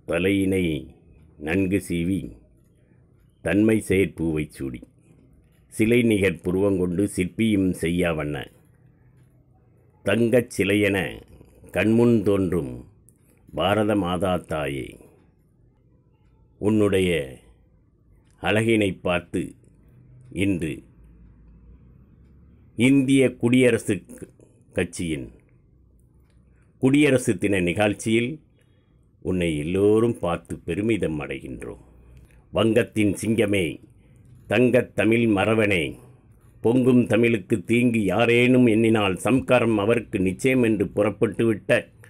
தலையினை நன்கு சீவி தன்மை செயற்பூவைச் சூடி சிலை நிகர் புருவங்கொண்டு சிற்பியும் செய்யாவண்ண தங்கச் சிலையென கண்முன் தோன்றும் பாரத மாதா தாயே உன்னுடைய அழகினை பார்த்து இன்று இந்திய குடியரசு கட்சியின் குடியரசு தின நிகழ்ச்சியில் உன்னை எல்லோரும் பார்த்து பெருமிதம் அடைகின்றோம் வங்கத்தின் சிங்கமே தங்கத் தமிழ் மறவனே பொங்கும் தமிழுக்கு தீங்கு யாரேனும் எண்ணினால் சம்காரம் அவருக்கு நிச்சயம் என்று புறப்பட்டுவிட்ட